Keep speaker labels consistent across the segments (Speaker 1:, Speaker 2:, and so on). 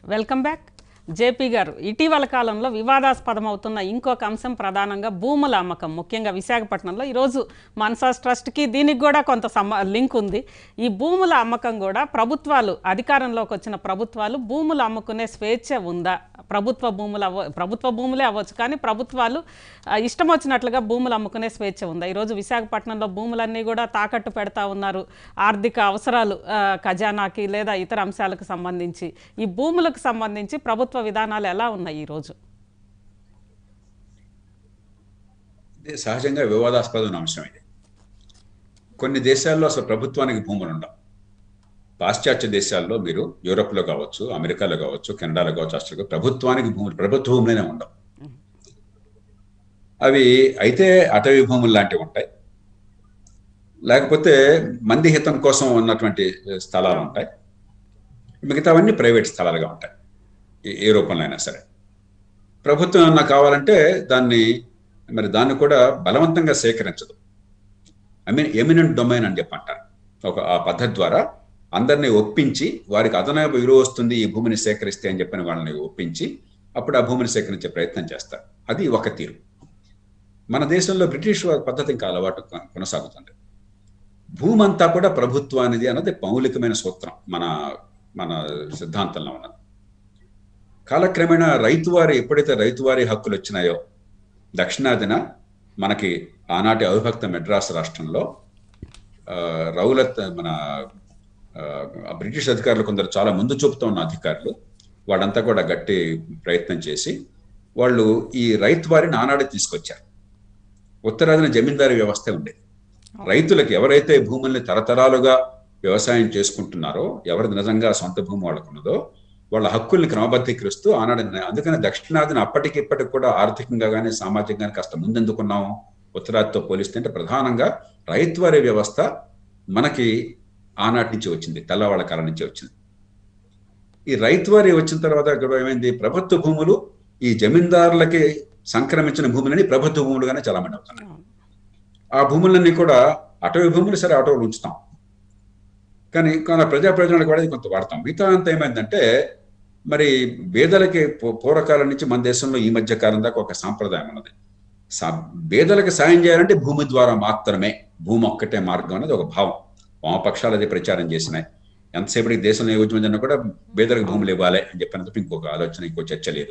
Speaker 1: welcome back JP గారు ఇటీవల కాలంలో వివాదాస్పదం అవుతున్న ఇంకొక అంశం ప్రధానంగా భూముల అమ్మకం ముఖ్యంగా విశాఖపట్నంలో ఈరోజు మన్సాస్ ట్రస్ట్కి దీనికి కూడా కొంత సమ లింక్ ఉంది ఈ భూముల అమ్మకం కూడా ప్రభుత్వాలు అధికారంలోకి వచ్చిన ప్రభుత్వాలు భూములు అమ్ముకునే స్వేచ్ఛ ఉందా ప్రభుత్వ భూములు అవ్వ ప్రభుత్వ భూములే అవ్వచ్చు కానీ ప్రభుత్వాలు ఆ, ఇష్టం వచ్చినట్లుగా భూములు అమ్ముకునే స్వేచ్ఛ ఉందా ఈరోజు విశాఖపట్నంలో భూములన్నీ కూడా తాకట్టు పెడతా ఉన్నారు ఆర్థిక అవసరాలు ఆ, ఖజానాకి లేదా ఇతర అంశాలకు సంబంధించి ఈ భూములకు సంబంధించి ప్రభుత్వ విధానాలు ఎలా ఉన్నాయి ఈరోజు
Speaker 2: ఇది సహజంగా వివాదాస్పదమైన అంశం ఇది కొన్ని దేశాల్లో అసలు ప్రభుత్వానికి భూములు ఉండవు పాశ్చాత్య దేశాల్లో మీరు యూరోప్లో కావచ్చు అమెరికాలో కావచ్చు కెనడాలో కావచ్చు ఆస్ట్రేలియా ప్రభుత్వానికి భూములు ప్రభుత్వ భూములనే ఉండవు అవి అయితే అటవీ భూములు లాంటివి ఉంటాయి లేకపోతే మంది హితం కోసం ఉన్నటువంటి స్థలాలు ఉంటాయి మిగతావన్నీ ప్రైవేట్ స్థలాలుగా ఉంటాయి ఏ- ఏ రూపంలో అయినా సరే ప్రభుత్వం ఏమన్నా కావాలంటే దాన్ని మరి దాన్ని కూడా బలవంతంగా సేకరించదు ఐ మీన్ ఎమినెంట్ డొమైన్ అని చెప్పి అంటారు ఒక ఆ పద్ధతి ద్వారా అందరినీ ఒప్పించి వారికి అదనపు విలువ వస్తుంది ఈ భూమిని సేకరిస్తే అని చెప్పిన వాళ్ళని ఒప్పించి అప్పుడు ఆ భూమిని సేకరించే ప్రయత్నం చేస్తారు అది ఒక తీరు మన దేశంలో బ్రిటిష్ వారి పద్ధతి ఇంకా అలవాటు కొ- కొనసాగుతుంది భూమి అంతా కూడా ప్రభుత్వానిది అన్నది మౌలికమైన సూత్రం మన మన సిద్ధాంతంలో ఉన్నది కాలక్రమేణా రైతువారి ఎప్పుడైతే రైతువారి హక్కులు వచ్చినాయో దక్షిణాదిన మనకి ఆనాటి అవిభక్త మెడ్రాస్ రాష్ట్రంలో ఆ, రౌలత్ మన ఆ, బ్రిటిష్ అధికారులు కొందరు చాలా ముందు చూపుతూ ఉన్న అధికారులు వాళ్ళంతా కూడా గట్టి ప్రయత్నం చేసి వాళ్ళు ఈ రైతు వారిని ఆనాడే తీసుకొచ్చారు ఉత్తరాదిన జమీందారీ వ్యవస్థ ఉండేది రైతులకు ఎవరైతే భూముల్ని తరతరాలుగా వ్యవసాయం చేసుకుంటున్నారో ఎవరిది నిజంగా సొంత భూమి వాళ్ళకు ఉన్నదో వాళ్ళ హక్కుల్ని క్రమబద్ధీకరిస్తూ ఆనాడు అందుకని దక్షిణాదిని అప్పటికి ఇప్పటికి కూడా ఆర్థికంగా కానీ సామాజికంగా కానీ కాస్త ముందెందుకున్నాము ఉత్తరాదితో పోలిస్తే అంటే ప్రధానంగా రైతువారీ వ్యవస్థ మనకి ఆనాటి నుంచి వచ్చింది తెల్లవాళ్ళ కాలం నుంచి వచ్చింది ఈ రైతువారీ వచ్చిన తర్వాత ఇక్కడ ఏమైంది ప్రభుత్వ భూములు ఈ జమీందారులకి సంక్రమించిన భూములని ప్రభుత్వ భూములుగానే చలామణి అవుతున్నాయి ఆ భూములన్నీ కూడా అటవీ భూములు సరే అటవీలు ఉంచుతాం కానీ మన ప్రజా ప్రయోజనాలకు వాడేది కొంత వాడతాం మిగతా అంతా ఏమైందంటే మరి బేదలకి పూ- పూర్వకాలం నుంచి మన దేశంలో ఈ మధ్య కాలం దాకా ఒక సాంప్రదాయం ఉన్నది సా- బేదలకు సాయం చేయాలంటే భూమి ద్వారా మాత్రమే భూమి ఒక్కటే మార్గం అనేది ఒక భావం వామపక్షాలు అది ప్రచారం చేసినాయి ఎంతసేపటికి దేశంలో ఏ ఉద్యమం జరిగినా కూడా బేదలకు భూములు ఇవ్వాలి అని చెప్పిన తప్ప ఇంకొక ఆలోచన ఇంకో చర్చ లేదు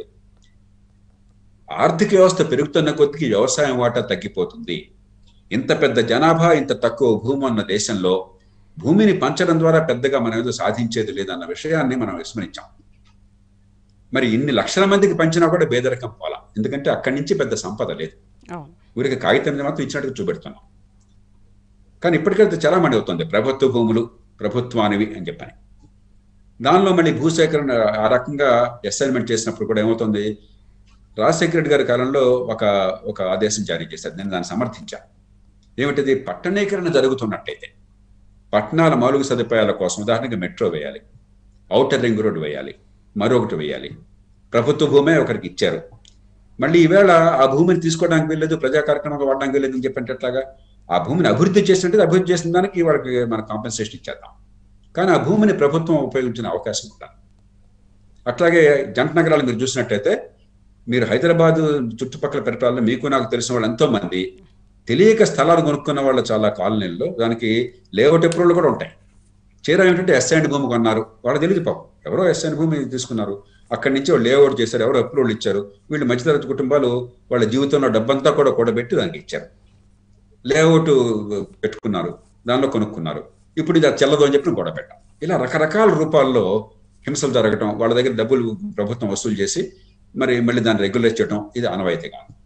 Speaker 2: ఆర్థిక వ్యవస్థ పెరుగుతున్న కొద్దికి వ్యవసాయం వాటా తగ్గిపోతుంది ఇంత పెద్ద జనాభా ఇంత తక్కువ భూమి ఉన్న దేశంలో భూమిని పంచడం ద్వారా పెద్దగా మనం ఏదో సాధించేది లేదన్న విషయాన్ని మనం విస్మరించాం మరి ఇన్ని లక్షల మందికి పంచినా కూడా బేదరికం పోలా ఎందుకంటే అక్కడి నుంచి పెద్ద సంపద లేదు
Speaker 1: అవును
Speaker 2: ఊరికి కాగితం మీద మాత్రం ఇచ్చినట్టుగా చూపెడుతున్నాం కానీ ఇప్పటికైతే చాలా మంది అవుతుంది ప్రభుత్వ భూములు ప్రభుత్వానివి అని చెప్పని దానిలో మళ్ళీ భూసేకరణ ఆ రకంగా అసైన్మెంట్ చేసినప్పుడు కూడా ఏమవుతుంది రాజశేఖర రెడ్డి గారి కాలంలో ఒక ఒక ఆదేశం జారీ చేశారు నేను దాన్ని సమర్థించాను ఏమిటిది పట్టణీకరణ జరుగుతున్నట్టయితే పట్టణాల మౌలిక సదుపాయాల కోసం ఉదాహరణకి మెట్రో వేయాలి ఔటర్ రింగ్ రోడ్ వేయాలి మరొకటి వేయాలి ప్రభుత్వ భూమే ఒకరికి ఇచ్చారు మళ్ళీ ఈవేళ ఆ భూమిని తీసుకోవడానికి వెళ్ళలేదు ప్రజా కార్యక్రమంగా వాడడానికి వెళ్ళలేదు అని చెప్పంటే ఎట్లాగా ఆ భూమిని అభివృద్ధి చేసినట్టు అభివృద్ధి చేసిన దానికి వాళ్ళకి మన కాంపెన్సేషన్ ఇచ్చేద్దాం కానీ ఆ భూమిని ప్రభుత్వం ఉపయోగించిన అవకాశం ఉండాలి అట్లాగే జంట నగరాలు మీరు చూసినట్టయితే మీరు హైదరాబాద్ చుట్టుపక్కల పరిపాలన మీకు నాకు తెలిసిన వాళ్ళు ఎంతో మంది తెలియక స్థలాలు కొనుక్కున్న వాళ్ళు చాలా కాలనీల్లో దానికి లేఅవుట్ అప్రూవల్ కూడా ఉంటాయి చీర ఏంటంటే ఎస్ఐండ్ భూమి కొన్నారు వాళ్ళు తెలియదు పాపం ఎవరో ఎస్ఐండ్ భూమి తీసుకున్నారు అక్కడి నుంచి వాళ్ళు లేఅవుట్ చేశారు ఎవరో అప్రూవల్ ఇచ్చారు వీళ్ళు మధ్యతరగతి కుటుంబాలు వాళ్ళ జీవితంలో డబ్బంతా కూడా కూడబెట్టి దానికి ఇచ్చారు లేఅవుట్ పెట్టుకున్నారు దానిలో కొనుక్కున్నారు ఇప్పుడు ఇది అది చెల్లదు అని చెప్పి గొడవ పెట్టాం ఇలా రకరకాల రూపాల్లో హింసలు జరగటం వాళ్ళ దగ్గర డబ్బులు ప్రభుత్వం వసూలు చేసి మరి మళ్ళీ దాన్ని రెగ్యులేట్ చేయడం ఇది అనవాయితీగా